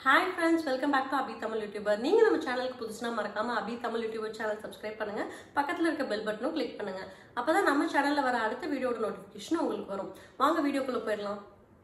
hi friends welcome back to Abi Tamil YouTuber நீங்க நம்ம சேனலுக்கு புதுசுனா மறக்காம Abi Tamil YouTuber channel subscribe பண்ணுங்க பக்கத்துல இருக்க பெல் பட்டனும் கிளிக் பண்ணுங்க அப்பதான் நம்ம சேனல்ல வர அடுத்த வீடியோட நோட்டிபிகேஷன் உங்களுக்கு வரும் வாங்க வீடியோக்குள்ள போயிடலாம்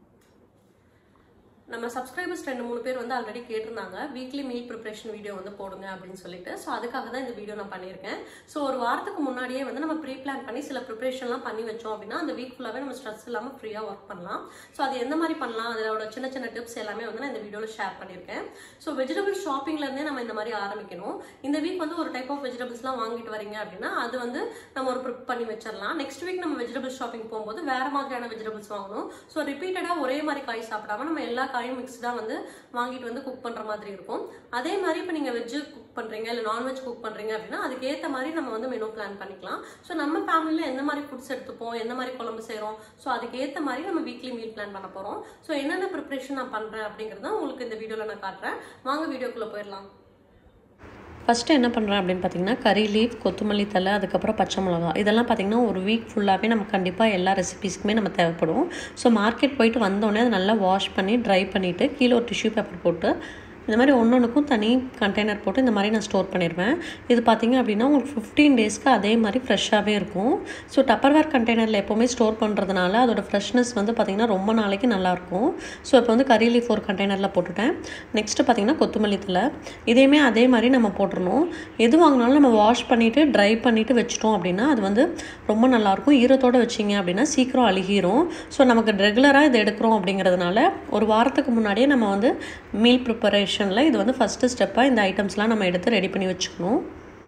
நம்ம சப்ஸ்கிரைபர்ஸ் ரெண்டு மூணு பேர் வந்து ஆல்ரெடி கேட்டிருந்தாங்க வீக்லி மீல் ப்ரிப்பரேஷன் வீடியோ வந்து போடுங்க அப்படின்னு சொல்லிட்டு ஸோ அதுக்காக தான் இந்த வீடியோ நான் பண்ணியிருக்கேன் ஸோ ஒரு வாரத்துக்கு முன்னாடியே வந்து நம்ம ப்ரீ பிளான் பண்ணி சில ப்ரிப்பரேஷன்லாம் பண்ணி வச்சோம் அப்படின்னா அந்த வீக் ஃபுல்லாகவே நம்ம ஸ்ட்ரெஸ் இல்லாமல் ஃப்ரீயாக ஒர்க் பண்ணலாம் ஸோ அது எந்த மாதிரி பண்ணலாம் அதோட சின்ன சின்ன டிப்ஸ் எல்லாமே வந்து நான் இந்த வீடியோவில் ஷேர் பண்ணியிருக்கேன் ஸோ வெஜிடபிள் ஷாப்பிங்லேருந்தே நம்ம இந்த மாதிரி ஆரம்பிக்கணும் இந்த வீக் வந்து ஒரு டைப் ஆஃப் வெஜிடபிள்ஸ்லாம் வாங்கிட்டு வரீங்க அப்படின்னா அது வந்து நம்ம ஒரு ப்ரிப் பண்ணி வச்சிடலாம் நெக்ஸ்ட் வீக் நம்ம வெஜிடபிள் ஷாப்பிங் போகும்போது வேற மாதிரியான வெஜிடபிள்ஸ் வாங்கணும் ஸோ ரிப்பீட்டடாக ஒரே மாதிரி காய் சாப்பிடாம நம்ம எல்லா காயும் மிக்ஸ்டாக வந்து வாங்கிட்டு வந்து குக் பண்ணுற மாதிரி இருக்கும் அதே மாதிரி இப்போ நீங்கள் வெஜ்ஜு குக் பண்ணுறீங்க இல்லை நான்வெஜ் குக் பண்ணுறீங்க அப்படின்னா அதுக்கேற்ற மாதிரி நம்ம வந்து மெனு பிளான் பண்ணிக்கலாம் ஸோ நம்ம ஃபேமிலியில் எந்த மாதிரி ஃபுட்ஸ் எடுத்துப்போம் எந்த மாதிரி குழம்பு செய்கிறோம் ஸோ அதுக்கேற்ற மாதிரி நம்ம வீக்லி மீல் பிளான் பண்ண போகிறோம் ஸோ என்னென்ன ப்ரிப்ரேஷன் நான் பண்ணுறேன் அப்படிங்கிறத உங்களுக்கு இந்த வீடியோவில் நான் காட்டுறேன் வாங்க வீடியோக்குள்ளே போயிடலாம் ஃபஸ்ட்டு என்ன பண்ணுறேன் அப்படின்னு பார்த்தீங்கன்னா கறி லீஃப் கொத்தமல்லி தலை அதுக்கப்புறம் பச்சை மிளகா இதெல்லாம் பார்த்திங்கன்னா ஒரு வீக் ஃபுல்லாகவே நம்ம கண்டிப்பாக எல்லா ரெசிபீஸ்க்குமே நம்ம தேவைப்படும் ஸோ மார்க்கெட் போயிட்டு வந்தோடனே அதை நல்லா வாஷ் பண்ணி ட்ரை பண்ணிவிட்டு கீழே ஒரு டிஷ்யூ பேப்பர் போட்டு இந்த மாதிரி ஒன்று ஒன்றுக்கும் தனி கண்டெய்னர் போட்டு இந்த மாதிரி நான் ஸ்டோர் பண்ணிடுவேன் இது பார்த்திங்க அப்படின்னா உங்களுக்கு ஃபிஃப்டீன் டேஸ்க்கு அதே மாதிரி ஃப்ரெஷ்ஷாகவே இருக்கும் ஸோ டப்பர்வேர் கண்டெய்னரில் எப்போவுமே ஸ்டோர் பண்ணுறதுனால அதோட ஃப்ரெஷ்னஸ் வந்து பார்த்திங்கன்னா ரொம்ப நாளைக்கு நல்லாயிருக்கும் ஸோ இப்போ வந்து கறி லீஃப் ஒரு கண்டெய்னரில் போட்டுட்டேன் நெக்ஸ்ட்டு பார்த்திங்கன்னா கொத்தமல்லி தலை இதையுமே அதே மாதிரி நம்ம போட்டுடணும் எது வாங்கினாலும் நம்ம வாஷ் பண்ணிவிட்டு ட்ரை பண்ணிவிட்டு வச்சிட்டோம் அப்படின்னா அது வந்து ரொம்ப நல்லாயிருக்கும் ஈரத்தோடு வச்சிங்க அப்படின்னா சீக்கிரம் அழுகிரும் ஸோ நமக்கு ரெகுலராக இதை எடுக்கிறோம் அப்படிங்கிறதுனால ஒரு வாரத்துக்கு முன்னாடியே நம்ம வந்து மீல் ப்ரிப்பரேஷன் ப்ரிப்பரேஷனில் இது வந்து ஃபஸ்ட்டு ஸ்டெப்பாக இந்த ஐட்டம்ஸ்லாம் நம்ம எடுத்து ரெடி பண்ணி வச்சுக்கணும்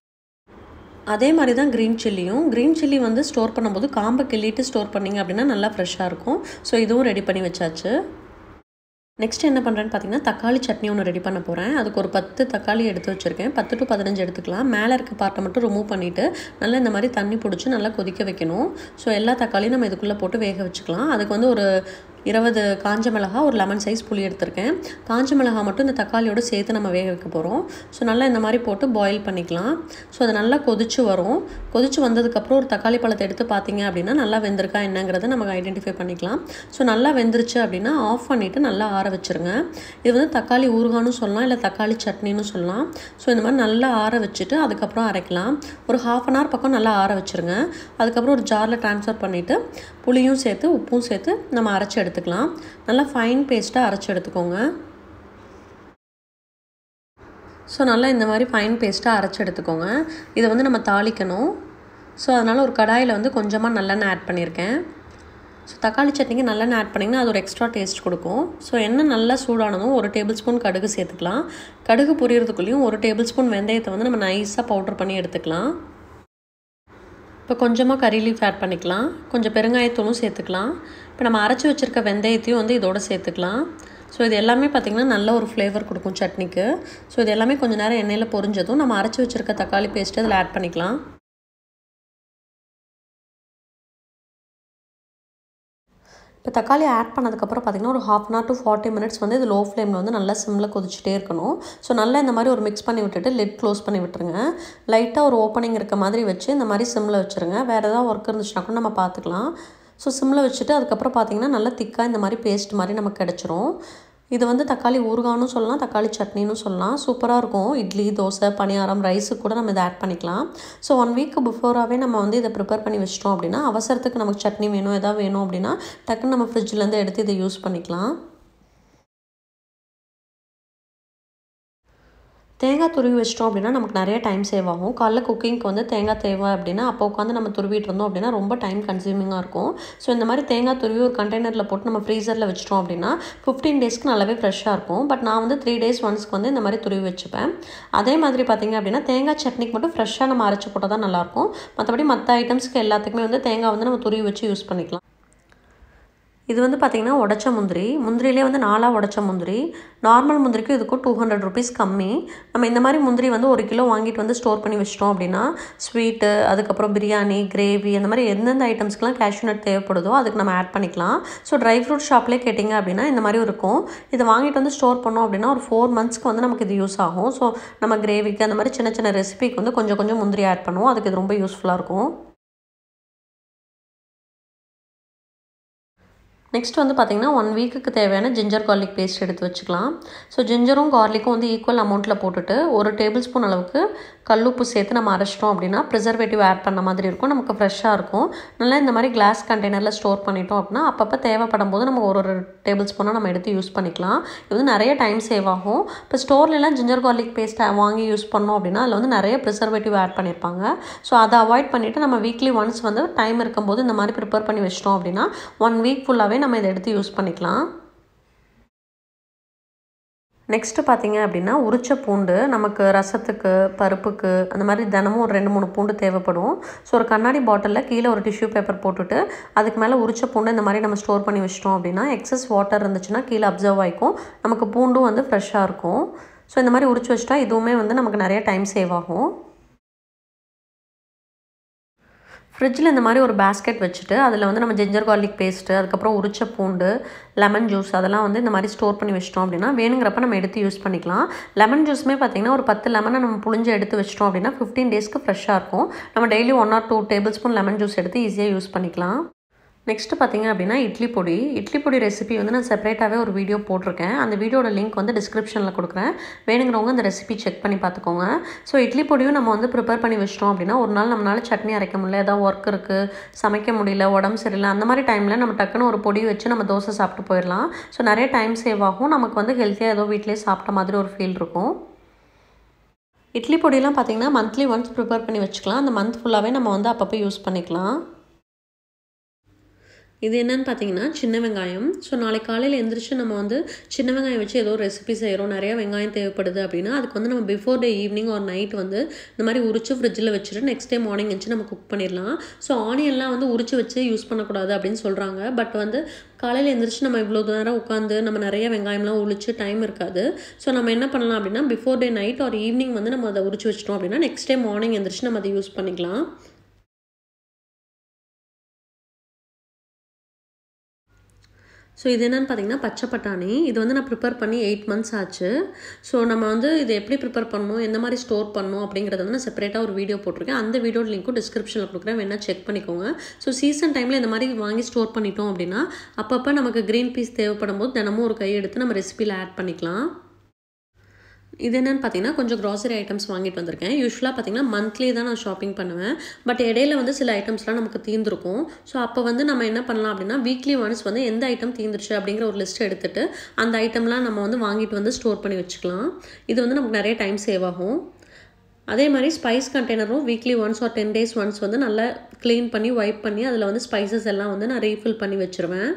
அதே மாதிரி தான் க்ரீன் சில்லியும் க்ரீன் சில்லி வந்து ஸ்டோர் பண்ணும்போது காம்பை கிள்ளிட்டு ஸ்டோர் பண்ணிங்க அப்படின்னா நல்லா ஃப்ரெஷ்ஷாக இருக்கும் ஸோ இதுவும் ரெடி பண்ணி வச்சாச்சு நெக்ஸ்ட் என்ன பண்ணுறேன்னு பார்த்தீங்கன்னா தக்காளி சட்னி ஒன்று ரெடி பண்ண போகிறேன் அதுக்கு ஒரு பத்து தக்காளி எடுத்து வச்சுருக்கேன் பத்து டு பதினஞ்சு எடுத்துக்கலாம் மேலே இருக்க பார்ட்டை மட்டும் ரிமூவ் பண்ணிவிட்டு நல்லா இந்த மாதிரி தண்ணி பிடிச்சி நல்லா கொதிக்க வைக்கணும் ஸோ எல்லா தக்காளியும் நம்ம இதுக்குள்ளே போட்டு வேக வச்சுக்கலாம் அதுக்கு வந்து ஒரு இருபது காஞ்ச மிளகா ஒரு லெமன் சைஸ் புளி எடுத்திருக்கேன் காஞ்ச மிளகா மட்டும் இந்த தக்காளியோடு சேர்த்து நம்ம வேக வைக்க போகிறோம் ஸோ நல்லா இந்த மாதிரி போட்டு பாயில் பண்ணிக்கலாம் ஸோ அது நல்லா கொதிச்சு வரும் கொதிச்சு வந்ததுக்கப்புறம் ஒரு தக்காளி பழத்தை எடுத்து பார்த்தீங்க அப்படின்னா நல்லா வெந்திருக்கா என்னங்கிறத நமக்கு ஐடென்டிஃபை பண்ணிக்கலாம் ஸோ நல்லா வெந்துருச்சு அப்படின்னா ஆஃப் பண்ணிவிட்டு நல்லா ஆற வச்சுருங்க இது வந்து தக்காளி ஊறுகான்னு சொல்லலாம் இல்லை தக்காளி சட்னின்னு சொல்லலாம் ஸோ இந்த மாதிரி நல்லா ஆற வச்சுட்டு அதுக்கப்புறம் அரைக்கலாம் ஒரு ஹாஃப் அன் ஹவர் பக்கம் நல்லா ஆற வச்சுருங்க அதுக்கப்புறம் ஒரு ஜாரில் ட்ரான்ஸ்ஃபர் பண்ணிவிட்டு புளியும் சேர்த்து உப்பும் சேர்த்து நம்ம அரைச்சி எடுத்துக்கலாம் நல்லா ஃபைன் பேஸ்ட்டாக அரைச்சி எடுத்துக்கோங்க ஸோ நல்லா இந்த மாதிரி ஃபைன் பேஸ்ட்டாக அரைச்சி எடுத்துக்கோங்க இதை வந்து நம்ம தாளிக்கணும் ஸோ அதனால் ஒரு கடாயில் வந்து கொஞ்சமாக நல்லெண்ணெய் ஆட் பண்ணியிருக்கேன் ஸோ தக்காளி சட்னிக்கு நல்லெண்ணெய் ஆட் பண்ணிங்கன்னா அது ஒரு எக்ஸ்ட்ரா டேஸ்ட் கொடுக்கும் ஸோ எண்ணெய் நல்லா சூடானதும் ஒரு டேபிள் ஸ்பூன் கடுகு சேர்த்துக்கலாம் கடுகு பொரியறதுக்குள்ளேயும் ஒரு டேபிள் ஸ்பூன் வெந்தயத்தை வந்து நம்ம நைஸாக பவுட்ரு பண்ணி எடுத்துக்கலாம் இப்போ கொஞ்சமாக கறி லீஃப் ஆட் பண்ணிக்கலாம் கொஞ்சம் பெருங்காயத்தூளும் சேர்த்துக்கலாம் இப்போ நம்ம அரைச்சி வச்சுருக்க வெந்தயத்தையும் வந்து இதோடு சேர்த்துக்கலாம் ஸோ இது எல்லாமே பார்த்திங்கன்னா நல்ல ஒரு ஃப்ளேவர் கொடுக்கும் சட்னிக்கு ஸோ இது எல்லாமே கொஞ்சம் நேரம் எண்ணெயில் பொரிஞ்சதும் நம்ம அரைச்சி வச்சுருக்க தக்காளி பேஸ்ட்டு அதில் ஆட் பண்ணிக்கலாம் இப்போ தக்காளி ஆட் பண்ணதுக்கப்புறம் பார்த்திங்கன்னா ஒரு half an hour to forty minutes வந்து இது லோ ஃப்ளேமில் வந்து நல்லா சிம்மில் கொதிச்சுட்டே இருக்கணும் ஸோ நல்லா இந்த மாதிரி ஒரு மிக்ஸ் பண்ணி விட்டுட்டு லிட் க்ளோஸ் பண்ணி விட்டுருங்க லைட்டாக ஒரு ஓப்பனிங் இருக்க மாதிரி வச்சு இந்த மாதிரி சிம்மில் வச்சுருங்க வேறு ஏதாவது ஒர்க் இருந்துச்சுன்னா கூட நம்ம பார்த்துக்கலாம் ஸோ சிம்மில் வச்சுட்டு அதுக்கப்புறம் பார்த்திங்கன்னா நல்லா திக்காக இந்த மாதிரி பேஸ்ட் மாதிரி நமக்கு கிடச்சிரும் இது வந்து தக்காளி ஊறுகான்னு சொல்லலாம் தக்காளி சட்னின்னு சொல்லலாம் சூப்பராக இருக்கும் இட்லி தோசை பணியாரம் ரைஸுக்கு கூட நம்ம இதை ஆட் பண்ணிக்கலாம் ஸோ ஒன் வீக் பிஃபோராகவே நம்ம வந்து இதை ப்ரிப்பேர் பண்ணி வச்சிட்டோம் அப்படின்னா அவசரத்துக்கு நமக்கு சட்னி வேணும் எதாவது வேணும் அப்படின்னா டக்குன்னு நம்ம ஃப்ரிட்ஜ்லேருந்து எடுத்து இதை யூஸ் பண்ணிக்கலாம் தேங்காய் துருவி வச்சிட்டோம் அப்படின்னா நமக்கு நிறைய டைம் சேவ் ஆகும் காலைல குக்கிங்க்கு வந்து தேங்காய் தேவை அப்படின்னா அப்போ உட்காந்து நம்ம துருவிட்டு இருந்தோம் அப்படின்னா ரொம்ப டைம் கன்சியூமிங்காக இருக்கும் ஸோ இந்த மாதிரி தேங்காய் துருவி ஒரு கண்டெய்னரில் போட்டு நம்ம ஃப்ரீசரில் வச்சிட்டோம் அப்படின்னா ஃபிஃப்டீன் டேஸ்க்கு நல்லாவே ஃப்ரெஷ்ஷாக இருக்கும் பட் நான் வந்து த்ரீ டேஸ் ஒன்ஸ்க்கு வந்து இந்த மாதிரி துருவி வச்சுப்பேன் அதே மாதிரி பார்த்திங்க அப்படின்னா தேங்காய் சட்னிக்கு மட்டும் ஃப்ரெஷ்ஷாக நம்ம அரைச்சி போட்டால் தான் நல்லாயிருக்கும் மற்றபடி மற்ற ஐட்டம்ஸ்க்கு எல்லாத்துக்குமே வந்து தேங்காய் வந்து நம்ம துருவி வச்சு யூஸ் பண்ணிக்கலாம் இது வந்து பார்த்திங்கன்னா உடச்ச முந்திரி முந்திரிலே வந்து நாலாக உடச்ச முந்திரி நார்மல் முந்திரிக்கும் இதுக்கும் டூ ஹண்ட்ரட் ருபீஸ் கம்மி நம்ம இந்த மாதிரி முந்திரி வந்து ஒரு கிலோ வாங்கிட்டு வந்து ஸ்டோர் பண்ணி வச்சிட்டோம் அப்படின்னா ஸ்வீட்டு அதுக்கப்புறம் பிரியாணி கிரேவி அந்த மாதிரி எந்தெந்த ஐட்டம்ஸ்க்குலாம் கேஷ்யூ நட் தேவைப்படுதோ அதுக்கு நம்ம ஆட் பண்ணிக்கலாம் ஸோ ட்ரை ஃப்ரூட் ஷாப்லேயே கேட்டிங்க அப்படின்னா இந்த மாதிரி இருக்கும் இதை வாங்கிட்டு வந்து ஸ்டோர் பண்ணோம் அப்படின்னா ஒரு ஃபோர் மந்த்ஸ்க்கு வந்து நமக்கு இது யூஸ் ஆகும் ஸோ நம்ம கிரேவிக்கு அந்த மாதிரி சின்ன சின்ன ரெசிபிக்கு வந்து கொஞ்சம் கொஞ்சம் முந்திரி ஆட் பண்ணுவோம் அதுக்கு இது ரொம்ப யூஸ்ஃபுல்லாக இருக்கும் நெக்ஸ்ட் வந்து பார்த்திங்கன்னா ஒன் வீக்குக்கு தேவையான ஜிஞ்சர் கார்லிக் பேஸ்ட் எடுத்து வச்சுக்கலாம் ஸோ ஜிஞ்சரும் கார்லிக்கும் வந்து ஈக்குவல் அமௌண்ட்டில் போட்டுட்டு ஒரு டேபிள் ஸ்பூன் அளவுக்கு கல்லுப்பு சேர்த்து நம்ம அரைச்சிட்டோம் அப்படின்னா ப்ரிசர்வேட்டிவ் ஆட் பண்ண மாதிரி இருக்கும் நமக்கு ஃப்ரெஷ்ஷாக இருக்கும் நல்லா இந்த மாதிரி கிளாஸ் கண்டெய்னரில் ஸ்டோர் பண்ணிட்டோம் அப்படின்னா அப்பப்போ தேவைப்படும் போது நம்ம ஒரு ஒரு டேபிள் ஸ்பூனாக நம்ம எடுத்து யூஸ் பண்ணிக்கலாம் இது வந்து நிறைய டைம் சேவ் ஆகும் இப்போ ஸ்டோர்லலாம் ஜிஞ்சர் கார்லிக் பேஸ்ட் வாங்கி யூஸ் பண்ணோம் அப்படின்னா அதில் வந்து நிறைய ப்ரிசர்வேட்டிவ் ஆட் பண்ணியிருப்பாங்க ஸோ அதை அவாய்ட் பண்ணிவிட்டு நம்ம வீக்லி ஒன்ஸ் வந்து டைம் இருக்கும்போது இந்த மாதிரி ப்ரிப்பேர் பண்ணி வச்சிட்டோம் அப்படின்னா ஒன் வீக் ஃபுல்லாகவே நம்ம இதை எடுத்து யூஸ் பண்ணிக்கலாம் நெக்ஸ்ட்டு பார்த்தீங்க அப்படின்னா உரிச்ச பூண்டு நமக்கு ரசத்துக்கு பருப்புக்கு அந்த மாதிரி தினமும் ஒரு ரெண்டு மூணு பூண்டு தேவைப்படும் ஸோ ஒரு கண்ணாடி பாட்டிலில் கீழே ஒரு டிஷ்யூ பேப்பர் போட்டுட்டு அதுக்கு மேலே உரிச்ச பூண்டு இந்த மாதிரி நம்ம ஸ்டோர் பண்ணி வச்சிட்டோம் அப்படின்னா எக்ஸஸ் வாட்டர் இருந்துச்சுன்னா கீழே அப்சர்வ் ஆகிக்கும் நமக்கு பூண்டும் வந்து ஃப்ரெஷ்ஷாக இருக்கும் ஸோ இந்த மாதிரி உரிச்சு வச்சிட்டா இதுவுமே வந்து நமக்கு நிறைய டைம் சேவ் ஆகும் ஃப்ரிட்ஜில் இந்த மாதிரி ஒரு பேஸ்கெட் வச்சுட்டு அதில் வந்து நம்ம ஜிஞ்சர் கார்லிக் பேஸ்ட்டு அதுக்கப்புறம் உரிச்ச பூண்டு லெமன் ஜூஸ் அதெல்லாம் வந்து இந்த மாதிரி ஸ்டோர் பண்ணி வச்சிட்டோம் அப்படின்னா வேணுங்கிறப்ப நம்ம எடுத்து யூஸ் பண்ணிக்கலாம் லெமன் ஜூஸுமே பார்த்திங்கன்னா ஒரு பத்து லெமனை நம்ம புளிஞ்சு எடுத்து வச்சிட்டோம் அப்படின்னா ஃபிஃப்டீன் டேஸ்க்கு ஃப்ரெஷ்ஷாக இருக்கும் நம்ம daily one or two tablespoon lemon juice எடுத்து ஈஸியாக யூஸ் பண்ணிக்கலாம் நெக்ஸ்ட்டு பார்த்தீங்க அப்படின்னா இட்லி பொடி இட்லி பொடி ரெசிபி வந்து நான் செப்பரேட்டாகவே ஒரு வீடியோ போட்டிருக்கேன் அந்த வீடியோட லிங்க் வந்து டிஸ்கிரிப்ஷனில் கொடுக்குறேன் வேணுங்கிறவங்க அந்த ரெசிபி செக் பண்ணி பார்த்துக்கோங்க ஸோ இட்லி பொடியும் நம்ம வந்து ப்ரிப்பேர் பண்ணி வச்சிட்டோம் அப்படின்னா ஒரு நாள் நம்மளால் சட்னி அரைக்க முடியல ஏதாவது ஒர்க் இருக்குது சமைக்க முடியல உடம்பு சரியில்லை அந்த மாதிரி டைமில் நம்ம டக்குன்னு ஒரு பொடி வச்சு நம்ம தோசை சாப்பிட்டு போயிடலாம் ஸோ நிறைய டைம் சேவ் ஆகும் நமக்கு வந்து ஹெல்த்தியாக ஏதோ வீட்டிலேயே சாப்பிட்ட மாதிரி ஒரு ஃபீல் இருக்கும் இட்லி பொடியெலாம் பார்த்திங்கன்னா மந்த்லி ஒன்ஸ் ப்ரிப்பேர் பண்ணி வச்சுக்கலாம் அந்த மந்த் ஃபுல்லாகவே நம்ம வந்து அப்பப்போ யூஸ் பண்ணிக்கலாம் இது என்னன்னு பார்த்தீங்கன்னா சின்ன வெங்காயம் ஸோ நாளைக்கு காலையில் எந்திரிச்சு நம்ம வந்து சின்ன வெங்காயம் வச்சு ஏதோ ரெசிபி செய்கிறோம் நிறைய வெங்காயம் தேவைப்படுது அப்படின்னா அதுக்கு வந்து நம்ம பிஃபோர் டே ஈவினிங் ஒரு நைட் வந்து இந்த மாதிரி உரிச்சு ஃப்ரிட்ஜில் வச்சுட்டு நெக்ஸ்ட் டே மார்னிங் வச்சு நம்ம குக் பண்ணிடலாம் ஸோ ஆனியன்லாம் வந்து உரிச்சு வச்சு யூஸ் பண்ணக்கூடாது அப்படின்னு சொல்கிறாங்க பட் வந்து காலையில் எந்திரிச்சு நம்ம இவ்வளோ நேரம் உட்காந்து நம்ம நிறைய வெங்காயம்லாம் உரிச்சு டைம் இருக்காது ஸோ நம்ம என்ன பண்ணலாம் அப்படின்னா பிஃபோர் டே நைட் ஒரு ஈவினிங் வந்து நம்ம அதை உரிச்சு வச்சிட்டோம் அப்படின்னா நெக்ஸ்ட் டே மார்னிங் எந்திரிச்சு நம்ம அதை யூஸ் பண்ணிக்கலாம் ஸோ இது என்னென்னு பார்த்தீங்கன்னா பச்சை பட்டாணி இது வந்து நான் ப்ரிப்பேர் பண்ணி எயிட் மந்த்ஸ் ஆச்சு ஸோ நம்ம வந்து இது எப்படி ப்ரிப்பேர் பண்ணணும் எந்த மாதிரி ஸ்டோர் பண்ணணும் அப்படிங்கிறத வந்து நான் செப்பரேட்டாக ஒரு வீடியோ போட்டிருக்கேன் அந்த வீடியோ லிங்க்கும் டிஸ்கிரிப்ஷனில் கொடுக்குறேன் வேணால் செக் பண்ணிக்கோங்க ஸோ சீசன் டைமில் இந்த மாதிரி வாங்கி ஸ்டோர் பண்ணிட்டோம் அப்படின்னா அப்பப்போ நமக்கு க்ரீன் பீஸ் தேவைப்படும் போது தினமும் ஒரு கை எடுத்து நம்ம ரெசிபியில் ஆட் பண்ணிக்கலாம் இது என்னென்னு பார்த்தீங்கன்னா கொஞ்சம் க்ராசரி ஐட்டம்ஸ் வாங்கிட்டு வந்திருக்கேன் யூஸ்வலாக பார்த்தீங்கன்னா மந்த்லி தான் நான் ஷாப்பிங் பண்ணுவேன் பட் இடையில வந்து சில ஐட்டம்ஸ்லாம் நமக்கு தீர்ந்துருக்கும் ஸோ அப்போ வந்து நம்ம என்ன பண்ணலாம் அப்படின்னா வீக்லி ஒன்ஸ் வந்து எந்த ஐட்டம் தீர்ந்துருச்சு அப்படிங்கிற ஒரு லிஸ்ட் எடுத்துகிட்டு அந்த ஐட்டம்லாம் நம்ம வந்து வாங்கிட்டு வந்து ஸ்டோர் பண்ணி வச்சுக்கலாம் இது வந்து நமக்கு நிறைய டைம் சேவ் ஆகும் அதே மாதிரி ஸ்பைஸ் கண்டெய்னரும் weekly once or ten days once வந்து நல்லா க்ளீன் பண்ணி வைப் பண்ணி அதில் வந்து ஸ்பைசஸ் எல்லாம் வந்து நான் ரீஃபில் பண்ணி வச்சுருவேன்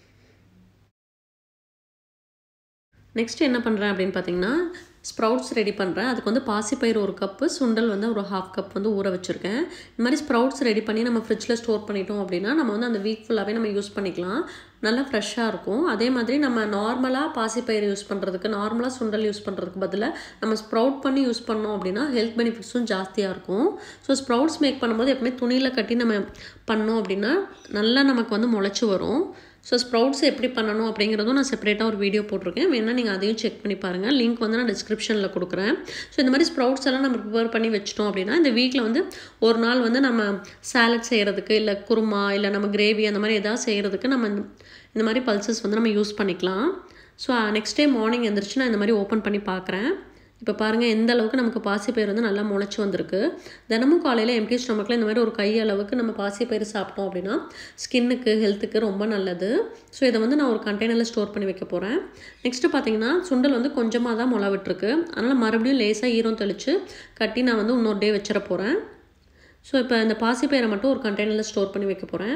நெக்ஸ்ட் என்ன பண்ணுறேன் அப்படின்னு பார்த்தீங்கன்னா ஸ்ப்ரவுட்ஸ் ரெடி பண்ணுறேன் அதுக்கு வந்து பாசிப்பயிறு ஒரு கப்பு சுண்டல் வந்து ஒரு ஹாஃப் கப் வந்து ஊற வச்சுருக்கேன் இந்த மாதிரி ஸ்ப்ரவுட்ஸ் ரெடி பண்ணி நம்ம ஃப்ரிட்ஜில் ஸ்டோர் பண்ணிட்டோம் அப்படின்னா நம்ம வந்து அந்த வீக் ஃபுல்லாகவே நம்ம யூஸ் பண்ணிக்கலாம் நல்லா ஃப்ரெஷ்ஷாக இருக்கும் அதே மாதிரி நம்ம நார்மலாக பாசிப்பயிறு யூஸ் பண்ணுறதுக்கு நார்மலாக சுண்டல் யூஸ் பண்ணுறதுக்கு பதிலாக நம்ம ஸ்ப்ரவுட் பண்ணி யூஸ் பண்ணோம் அப்படின்னா ஹெல்த் பெனிஃபிட்ஸும் ஜாஸ்தியாக இருக்கும் ஸோ ஸ்ப்ரவுட்ஸ் மேக் பண்ணும்போது எப்பவுமே துணியில் கட்டி நம்ம பண்ணோம் அப்படின்னா நல்லா நமக்கு வந்து முளைச்சி வரும் ஸோ ஸ்ப்ரவுட்ஸ் எப்படி பண்ணணும் அப்படிங்கிறதும் நான் செப்பரேட்டாக ஒரு வீடியோ போட்டிருக்கேன் வேணால் நீங்கள் அதையும் செக் பண்ணி பாருங்கள் லிங்க் வந்து நான் டிஸ்கிரிப்ஷனில் கொடுக்குறேன் ஸோ இந்த மாதிரி ஸ்ப்ரவுட்ஸ் எல்லாம் நம்ம ப்ரிப்பேர் பண்ணி வச்சிட்டோம் அப்படின்னா இந்த வீக்கில் வந்து ஒரு நாள் வந்து நம்ம சாலட் செய்கிறதுக்கு இல்லை குருமா இல்லை நம்ம கிரேவி அந்த மாதிரி எதாவது செய்கிறதுக்கு நம்ம இந்த மாதிரி பல்சஸ் வந்து நம்ம யூஸ் பண்ணிக்கலாம் ஸோ நெக்ஸ்ட் டே மார்னிங் எழுந்திரிச்சு நான் இந்த மாதிரி ஓப்பன் பண்ணி பார்க்குறேன் இப்போ பாருங்கள் எந்த அளவுக்கு நமக்கு பாசிப்பயிர் வந்து நல்லா முளைச்சி வந்திருக்கு தினமும் காலையில் எம்டி ஸ்டொமக்கில் இந்த மாதிரி ஒரு கை அளவுக்கு நம்ம பாசிப்பயிர் சாப்பிட்டோம் அப்படின்னா ஸ்கின்னுக்கு ஹெல்த்துக்கு ரொம்ப நல்லது ஸோ இதை வந்து நான் ஒரு கண்டெய்னரில் ஸ்டோர் பண்ணி வைக்க போகிறேன் நெக்ஸ்ட்டு பார்த்தீங்கன்னா சுண்டல் வந்து கொஞ்சமாக தான் முளை விட்டுருக்கு அதனால் மறுபடியும் லேசாக ஈரம் தெளித்து கட்டி நான் வந்து இன்னொரு டே வச்சிட போகிறேன் ஸோ இப்போ இந்த பாசிப்பயிரை மட்டும் ஒரு கண்டெய்னரில் ஸ்டோர் பண்ணி வைக்க போகிறேன்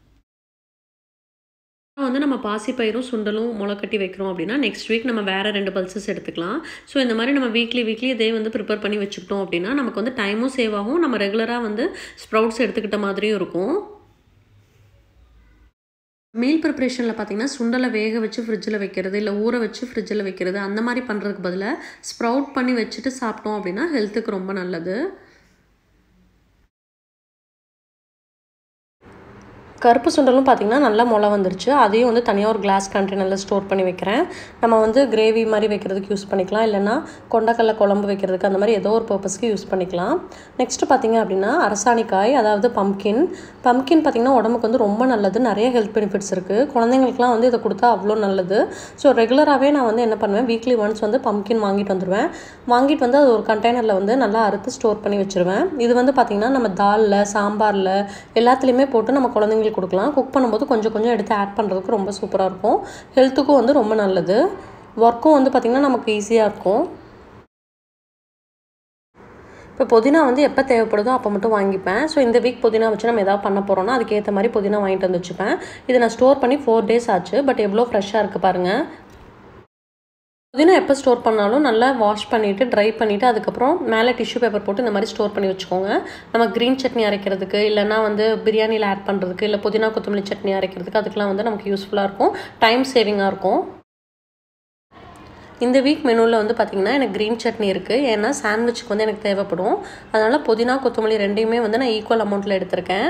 வந்து நம்ம பாசிப்பயிரும் சுண்டலும் முளைக்கட்டி வைக்கிறோம் அப்படின்னா நெக்ஸ்ட் வீக் நம்ம வேறு ரெண்டு பல்சஸ் எடுத்துக்கலாம் ஸோ இந்த மாதிரி நம்ம வீக்லி வீக்லி இதே வந்து ப்ரிப்பேர் பண்ணி வச்சுக்கிட்டோம் அப்படின்னா நமக்கு வந்து டைமும் சேவ் ஆகும் நம்ம ரெகுலராக வந்து ஸ்ப்ரவுட்ஸ் எடுத்துக்கிட்ட மாதிரியும் இருக்கும் மீல் ப்ரிப்ரேஷனில் பார்த்தீங்கன்னா சுண்டலை வேக வச்சு ஃப்ரிட்ஜில் வைக்கிறது இல்லை ஊற வச்சு ஃப்ரிட்ஜில் வைக்கிறது அந்த மாதிரி பண்ணுறதுக்கு பதிலாக ஸ்ப்ரவுட் பண்ணி வச்சுட்டு சாப்பிட்டோம் அப்படின்னா ஹெல்த்துக்கு ரொம்ப நல்லது கருப்பு சுண்டலும் பார்த்திங்கன்னா நல்லா முளை வந்துருச்சு அதையும் வந்து தனியாக ஒரு கிளாஸ் கண்டெய்னரில் ஸ்டோர் பண்ணி வைக்கிறேன் நம்ம வந்து கிரேவி மாதிரி வைக்கிறதுக்கு யூஸ் பண்ணிக்கலாம் இல்லைனா கொண்டக்கடலை குழம்பு வைக்கிறதுக்கு அந்த மாதிரி ஏதோ ஒரு பர்பஸ்க்கு யூஸ் பண்ணிக்கலாம் நெக்ஸ்ட்டு பார்த்திங்க அப்படின்னா அரசாணிக்காய் அதாவது பம்கின் பம்கின் பார்த்திங்கன்னா உடம்புக்கு வந்து ரொம்ப நல்லது நிறைய ஹெல்த் பெனிஃபிட்ஸ் இருக்குது குழந்தைங்களுக்குலாம் வந்து இதை கொடுத்தா அவ்வளோ நல்லது ஸோ ரெகுலராகவே நான் வந்து என்ன பண்ணுவேன் வீக்லி ஒன்ஸ் வந்து பம்கின் வாங்கிட்டு வந்துடுவேன் வாங்கிட்டு வந்து அது ஒரு கண்டெய்னரில் வந்து நல்லா அறுத்து ஸ்டோர் பண்ணி வச்சுருவேன் இது வந்து பார்த்திங்கன்னா நம்ம தாலில் சாம்பாரில் எல்லாத்துலேயுமே போட்டு நம்ம குழந்தைங்களுக்கு கொடுக்கலாம் குக் பண்ணும்போது கொஞ்சம் கொஞ்சம் எடுத்து ஆட் பண்ணுறதுக்கு ரொம்ப சூப்பராக இருக்கும் ஹெல்த்துக்கும் வந்து ரொம்ப நல்லது ஒர்க்கும் வந்து பார்த்திங்கன்னா நமக்கு ஈஸியாக இருக்கும் இப்போ புதினா வந்து எப்போ தேவைப்படுதோ அப்போ மட்டும் வாங்கிப்பேன் ஸோ இந்த வீக் புதினா வச்சு நம்ம எதாவது பண்ண போகிறோம்னா அதுக்கேற்ற மாதிரி புதினா வாங்கிட்டு வந்து வச்சுப்பேன் இதை நான் ஸ்டோர் பண்ணி ஃபோர் டேஸ் ஆச்சு பட் எவ்வளோ ஃப்ரெஷ்ஷாக இருக்குது பாருங்கள் புதினா எப்போ ஸ்டோர் பண்ணாலும் நல்லா வாஷ் பண்ணிவிட்டு ட்ரை பண்ணிவிட்டு அதுக்கப்புறம் மேலே டிஷ்யூ பேப்பர் போட்டு இந்த மாதிரி ஸ்டோர் பண்ணி வச்சுக்கோங்க நம்ம க்ரீன் சட்னி அரைக்கிறதுக்கு இல்லைனா வந்து பிரியாணியில் ஆட் பண்ணுறதுக்கு இல்லை புதினா கொத்தமல்லி சட்னி அரைக்கிறதுக்கு அதுக்கெலாம் வந்து நமக்கு யூஸ்ஃபுல்லாக இருக்கும் டைம் சேவிங்காக இருக்கும் இந்த வீக் மெனுவில் வந்து பார்த்திங்கன்னா எனக்கு க்ரீன் சட்னி இருக்குது ஏன்னா சாண்ட்விச்சுக்கு வந்து எனக்கு தேவைப்படும் அதனால் புதினா கொத்தமல்லி ரெண்டையுமே வந்து நான் ஈக்குவல் அமௌண்ட்டில் எடுத்திருக்கேன்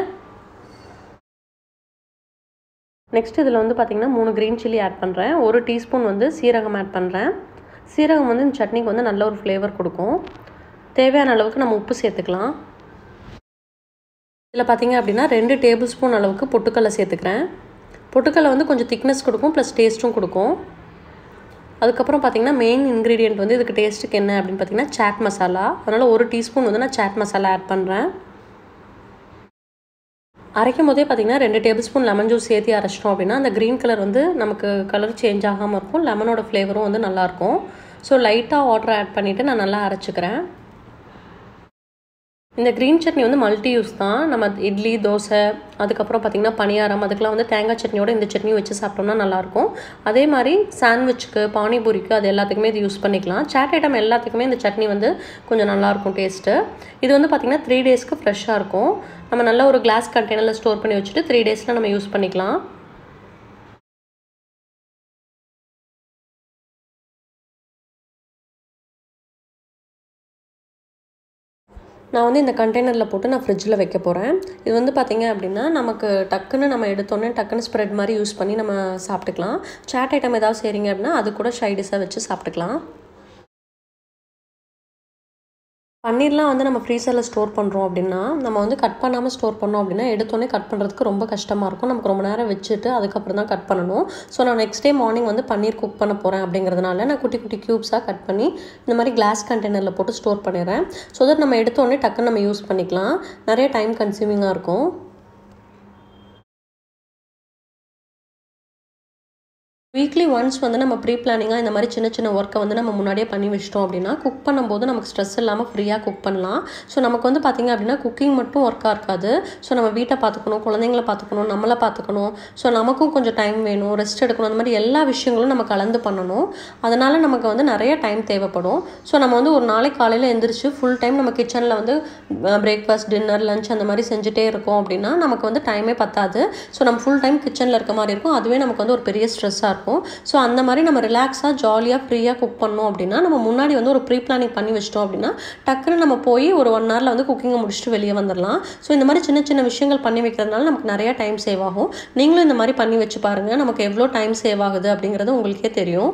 நெக்ஸ்ட் இதில் வந்து பார்த்திங்கன்னா மூணு க்ரீன் சில்லி ஆட் பண்ணுறேன் ஒரு டீஸ்பூன் வந்து சீரகம் ஆட் பண்ணுறேன் சீரகம் வந்து இந்த சட்னிக்கு வந்து நல்ல ஒரு ஃப்ளேவர் கொடுக்கும் தேவையான அளவுக்கு நம்ம உப்பு சேர்த்துக்கலாம் இதில் பார்த்திங்க அப்படின்னா ரெண்டு டேபிள் ஸ்பூன் அளவுக்கு பொட்டுக்கடலை சேர்த்துக்கிறேன் பொட்டுக்கடலை வந்து கொஞ்சம் திக்னஸ் கொடுக்கும் ப்ளஸ் டேஸ்ட்டும் கொடுக்கும் அதுக்கப்புறம் பார்த்திங்கன்னா மெயின் இன்க்ரீடியன்ட் வந்து இதுக்கு டேஸ்ட்டுக்கு என்ன அப்படின்னு பார்த்திங்கன்னா சாட் மசாலா அதனால் ஒரு டீஸ்பூன் வந்து நான் சாட் மசாலா ஆட் பண்ணுறேன் அரைக்கும் போதே பார்த்திங்கன்னா ரெண்டு டேபிள் ஸ்பூன் லெமன் ஜூஸ் சேர்த்து அரைச்சிட்டோம் அப்படின்னா அந்த க்ரீன் கலர் வந்து நமக்கு கலர் சேஞ்ச் ஆகாமல் இருக்கும் லெமனோட ஃப்ளேவரும் வந்து நல்லாயிருக்கும் ஸோ லைட்டாக வாட்டர் ஆட் பண்ணிவிட்டு நான் நல்லா அரைச்சிக்கிறேன் இந்த க்ரீன் சட்னி வந்து மல்டி யூஸ் தான் நம்ம இட்லி தோசை அதுக்கப்புறம் பார்த்திங்கன்னா பணியாரம் அதுக்கெலாம் வந்து தேங்காய் சட்னியோட இந்த சட்னி வச்சு சாப்பிட்டோம்னா நல்லாயிருக்கும் அதே மாதிரி சாண்ட்விச்சுக்கு பானிபூரிக்கு அது எல்லாத்துக்குமே இது யூஸ் பண்ணிக்கலாம் சாட் ஐட்டம் எல்லாத்துக்குமே இந்த சட்னி வந்து கொஞ்சம் நல்லாயிருக்கும் டேஸ்ட்டு இது வந்து பார்த்திங்கன்னா த்ரீ டேஸ்க்கு ஃப்ரெஷ்ஷாக இருக்கும் நம்ம நல்ல ஒரு கிளாஸ் கண்டெய்னரில் ஸ்டோர் பண்ணி வச்சுட்டு த்ரீ டேஸில் நம்ம யூஸ் பண்ணிக்கலாம் நான் வந்து இந்த கண்டெய்னரில் போட்டு நான் ஃப்ரிட்ஜில் வைக்க போகிறேன் இது வந்து பார்த்திங்க அப்படின்னா நமக்கு டக்குன்னு நம்ம எடுத்தோன்னே டக்குன்னு ஸ்ப்ரெட் மாதிரி யூஸ் பண்ணி நம்ம சாப்பிட்டுக்கலாம் சாட் ஐட்டம் ஏதாவது செய்கிறீங்க அப்படின்னா அது கூட ஷைடிஸாக வச்சு சாப்பிட்டுக்கலாம் பன்னீர்லாம் வந்து நம்ம ஃப்ரீசரில் ஸ்டோர் பண்ணுறோம் அப்படின்னா நம்ம வந்து கட் பண்ணாமல் ஸ்டோர் பண்ணோம் அப்படின்னா எடுத்தோன்னே கட் பண்ணுறதுக்கு ரொம்ப கஷ்டமாக இருக்கும் நமக்கு ரொம்ப நேரம் வச்சுட்டு அதுக்கப்புறம் தான் கட் பண்ணணும் ஸோ நான் நெக்ஸ்ட் டே மார்னிங் வந்து பன்னீர் குக் பண்ண போகிறேன் அப்படிங்கிறதுனால நான் குட்டி குட்டி க்யூப்ஸாக கட் பண்ணி இந்த மாதிரி கிளாஸ் கண்டெய்னரில் போட்டு ஸ்டோர் பண்ணிடுறேன் ஸோ தட் நம்ம எடுத்தோடனே டக்குன்னு நம்ம யூஸ் பண்ணிக்கலாம் நிறைய டைம் கன்சியூமிங்காக இருக்கும் வீக்லி ஒன்ஸ் வந்து நம்ம ப்ரீ பிளானிங்காக இந்த மாதிரி சின்ன சின்ன ஒர்க்கை வந்து நம்ம முன்னாடியே பண்ணி வச்சிட்டோம் அப்படின்னா குக் பண்ணும்போது நமக்கு ஸ்ட்ரெஸ் இல்லாமல் ஃப்ரீயாக குக் பண்ணலாம் ஸோ நமக்கு வந்து பார்த்திங்க அப்படின்னா குக்கிங் மட்டும் ஒர்க்காக இருக்காது ஸோ நம்ம வீட்டை பார்த்துக்கணும் குழந்தைங்கள பார்த்துக்கணும் நம்மளை பார்த்துக்கணும் ஸோ நமக்கும் கொஞ்சம் டைம் வேணும் ரெஸ்ட் எடுக்கணும் அந்த மாதிரி எல்லா விஷயங்களும் நம்ம கலந்து பண்ணணும் அதனால் நமக்கு வந்து நிறைய டைம் தேவைப்படும் ஸோ நம்ம வந்து ஒரு நாளைக்கு காலையில் எழுந்திரிச்சு ஃபுல் டைம் நம்ம கிச்சனில் வந்து பிரேக்ஃபாஸ்ட் டின்னர் லஞ்ச் அந்த மாதிரி செஞ்சுட்டே இருக்கோம் அப்படின்னா நமக்கு வந்து டைமே பத்தாது ஸோ நம்ம ஃபுல் டைம் கிச்சனில் இருக்க மாதிரி இருக்கும் அதுவே நமக்கு வந்து ஒரு பெரிய ஸ்ட்ரெஸ்ஸாக இருக்கும் இருக்கும் ஸோ அந்த மாதிரி நம்ம ரிலாக்ஸாக ஜாலியாக ஃப்ரீயாக குக் பண்ணோம் அப்படின்னா நம்ம முன்னாடி வந்து ஒரு ப்ரீ பிளானிங் பண்ணி வச்சிட்டோம் அப்படின்னா டக்குன்னு நம்ம போய் ஒரு ஒன் ஹவரில் வந்து குக்கிங்கை முடிச்சுட்டு வெளியே வந்துடலாம் ஸோ இந்த மாதிரி சின்ன சின்ன விஷயங்கள் பண்ணி வைக்கிறதுனால நமக்கு நிறைய டைம் சேவ் ஆகும் நீங்களும் இந்த மாதிரி பண்ணி வச்சு பாருங்கள் நமக்கு எவ்வளோ டைம் சேவ் ஆகுது அப்படிங்கிறது உங்களுக்கே தெரியும்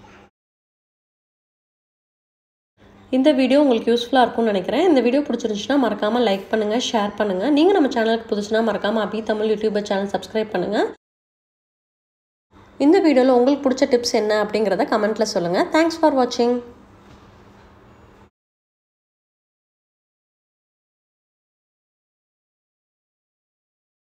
இந்த வீடியோ உங்களுக்கு யூஸ்ஃபுல்லாக இருக்கும்னு நினைக்கிறேன் இந்த வீடியோ பிடிச்சிருந்துச்சுன்னா மறக்காமல் லைக் பண்ணுங்கள் ஷேர் பண்ணுங்கள் நீங்கள் நம்ம சேனலுக்கு புதுசுனா மறக்காமல் Abi Tamil YouTuber channel subscribe பண்ணுங்கள் இந்த வீடியோவில் உங்களுக்கு பிடிச்ச டிப்ஸ் என்ன அப்படிங்கிறத கமெண்ட்டில் சொல்லுங்கள் தேங்க்ஸ் ஃபார் வாட்சிங்